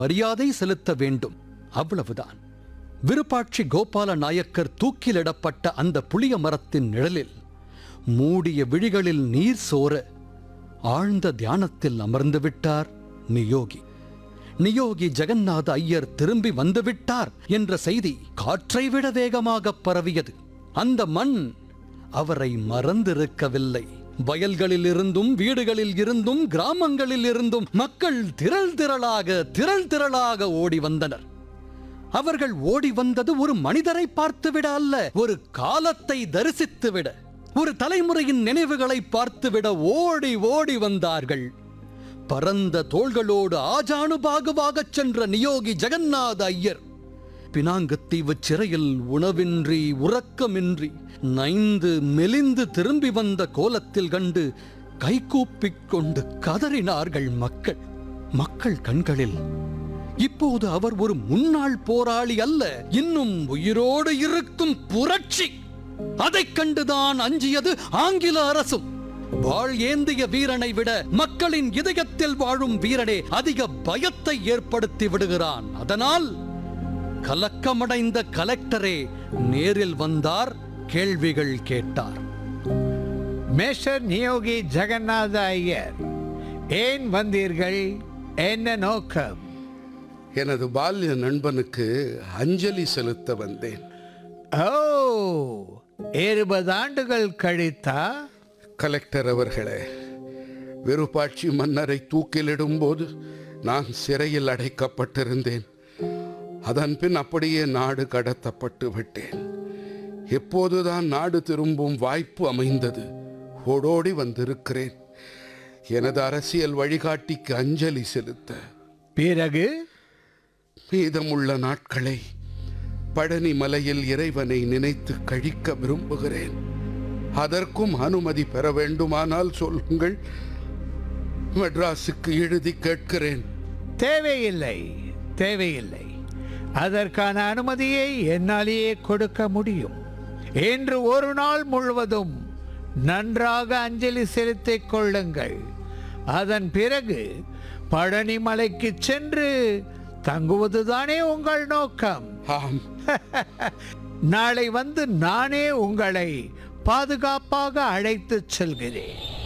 மரியாதை செலுத்த வேண்டும் அவ்வளவுதான் விருப்பாட்சி கோபால நாயக்கர் தூக்கிலிடப்பட்ட அந்த புளிய மரத்தின் நிழலில் மூடிய விழிகளில் நீர் சோர ஆழ்ந்த தியானத்தில் அமர்ந்து விட்டார் நியோகி நியோகி ஜெகநாத ஐயர் திரும்பி வந்துவிட்டார் என்ற செய்தி காற்றை விட வேகமாக பரவியது அந்த மண் அவரை மறந்திருக்கவில்லை வயல்களில் இருந்தும் வீடுகளில் இருந்தும் கிராமங்களில் இருந்தும் மக்கள் திரள் திரளாக திரள் திரளாக ஓடி வந்தனர் அவர்கள் ஓடி வந்தது ஒரு மனிதரை பார்த்துவிட அல்ல ஒரு காலத்தை தரிசித்துவிட ஒரு தலைமுறையின் நினைவுகளை பார்த்துவிட ஓடி ஓடி வந்தார்கள் பரந்த தோள்களோடு ஆஜானுபாகுவாகச் சென்ற நியோகி ஜெகநாத ஐயர் பினாங்கத்தீவு சிறையில் உணவின்றி உறக்கமின்றி நைந்து மெலிந்து திரும்பி வந்த கோலத்தில் கண்டு கைகூப்பிக் கொண்டு கதறினார்கள் மக்கள் மக்கள் கண்களில் இப்போது அவர் ஒரு முன்னாள் போராளி அல்ல இன்னும் உயிரோடு இருக்கும் புரட்சி அதைக் கண்டுதான் அஞ்சியது ஆங்கில அரசும் வாழ் ஏந்திய வீரனை விட மக்களின் இதயத்தில் வாழும் வீரனே அதிக பயத்தை ஏற்படுத்தி விடுகிறான் அதனால் கலக்கமடைந்த கலெக்டரே நேரில் வந்தார் கேள்விகள் கேட்டார் மேஷர் நியோகி ஜெகநாத ஐயர் ஏன் வந்தீர்கள் என்ன நோக்கம் எனது பால்ய நண்பனுக்கு அஞ்சலி செலுத்த வந்தேன் ஓ இருபது ஆண்டுகள் கழித்தா கலெக்டர் அவர்களே விருப்பாட்சி மன்னரை தூக்கிலிடும்போது நான் சிறையில் அடைக்கப்பட்டிருந்தேன் அதன் பின் அப்படியே நாடு கடத்தப்பட்டு விட்டேன் எப்போதுதான் நாடு திரும்பும் வாய்ப்பு அமைந்தது ஓடோடி வந்திருக்கிறேன் எனது அரசியல் வழிகாட்டிக்கு அஞ்சலி செலுத்த பிறகு மீதமுள்ள நாட்களை பழனி மலையில் இறைவனை நினைத்து கழிக்க விரும்புகிறேன் அதற்கும் அனுமதி பெற வேண்டுமானால் சொல்லுங்கள் மெட்ராஸுக்கு எழுதி கேட்கிறேன் தேவையில்லை தேவையில்லை அதற்கான அனுமதியை என்னாலேயே கொடுக்க முடியும் இன்று ஒரு நாள் முழுவதும் நன்றாக அஞ்சலி செலுத்திக் கொள்ளுங்கள் அதன் பிறகு பழனி மலைக்கு சென்று தங்குவதுதானே உங்கள் நோக்கம் ஆம் நாளை வந்து நானே உங்களை பாதுகாப்பாக அழைத்துச் செல்கிறேன்